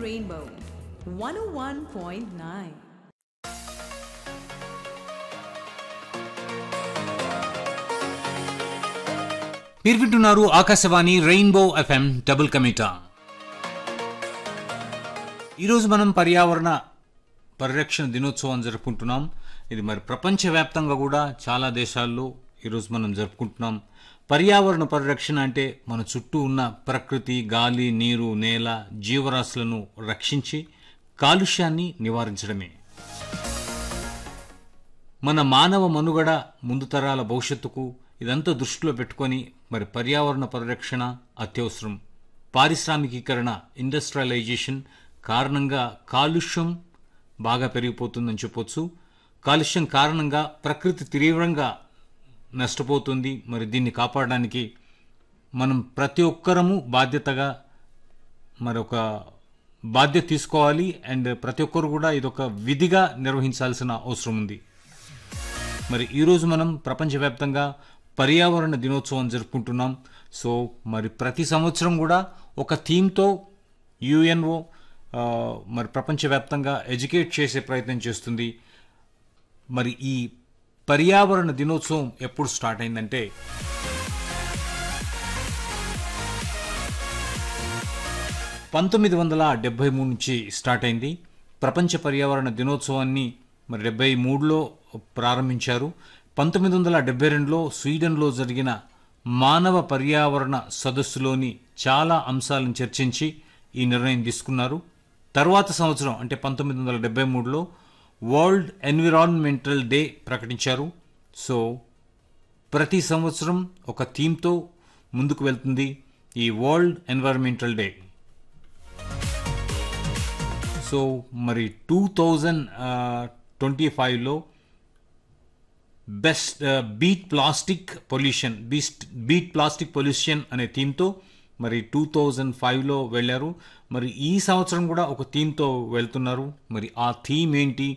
Rainbow 101.9. మీరు వింటున్నారు Akashvani rainbow FM డబుల్ కమిటా ఈరోజు మనం పర్యావరణ పరిరక్షణ దినోత్సవం జరుపుకుంటున్నాం ఇది మరి ప్రపంచవ్యాప్తంగా కూడా చాలా దేశాల్లో ఈరోజు మనం జరుపుకుంటున్నాం పర్యావరణ పరిరక్షణ అంటే మన చుట్టూ ఉన్న ప్రకృతి గాలి నీరు నేల జీవరాశులను రక్షించి కాలుష్యాన్ని నివారించడమే మన మానవ మనుగడ ముందు తరాల భవిష్యత్తుకు ఇదంతా దృష్టిలో పెట్టుకొని మరి పర్యావరణ పరిరక్షణ అత్యవసరం పారిశ్రామికీకరణ ఇండస్ట్రియలైజేషన్ కారణంగా కాలుష్యం బాగా పెరిగిపోతుందని చెప్పొచ్చు కాలుష్యం కారణంగా ప్రకృతి తీవ్రంగా నష్టపోతుంది మరి దీన్ని కాపాడడానికి మనం ప్రతి ఒక్కరము బాధ్యతగా మరొక బాధ్యత తీసుకోవాలి అండ్ ప్రతి ఒక్కరు కూడా ఇదొక విధిగా నిర్వహించాల్సిన అవసరం ఉంది మరి ఈరోజు మనం ప్రపంచవ్యాప్తంగా పర్యావరణ దినోత్సవం జరుపుకుంటున్నాం సో మరి ప్రతి సంవత్సరం కూడా ఒక థీమ్తో యుఎన్ఓ మరి ప్రపంచవ్యాప్తంగా ఎడ్యుకేట్ చేసే ప్రయత్నం చేస్తుంది మరి ఈ పర్యావరణ దినోత్సవం ఎప్పుడు స్టార్ట్ అయిందంటే పంతొమ్మిది వందల డెబ్బై మూడు నుంచి స్టార్ట్ అయింది ప్రపంచ పర్యావరణ దినోత్సవాన్ని మరి డెబ్బై మూడులో ప్రారంభించారు పంతొమ్మిది వందల డెబ్బై రెండులో స్వీడన్లో జరిగిన మానవ పర్యావరణ సదస్సులోని చాలా అంశాలను చర్చించి ఈ నిర్ణయం తీసుకున్నారు తర్వాత సంవత్సరం అంటే పంతొమ్మిది వందల డెబ్బై మూడులో వరల్డ్ ఎన్విరాన్మెంటల్ డే ప్రకటించారు సో ప్రతి సంవత్సరం ఒక థీమ్తో ముందుకు వెళ్తుంది ఈ వరల్డ్ ఎన్విరాన్మెంటల్ డే సో మరి టూ థౌజండ్ ట్వంటీ ఫైవ్లో best beat plastic pollution beast beat plastic pollution అనే థీమ్తో మరి టూ థౌజండ్ ఫైవ్లో వెళ్ళారు మరి ఈ సంవత్సరం కూడా ఒక థీమ్తో వెళ్తున్నారు మరి ఆ థీమ్ ఏంటి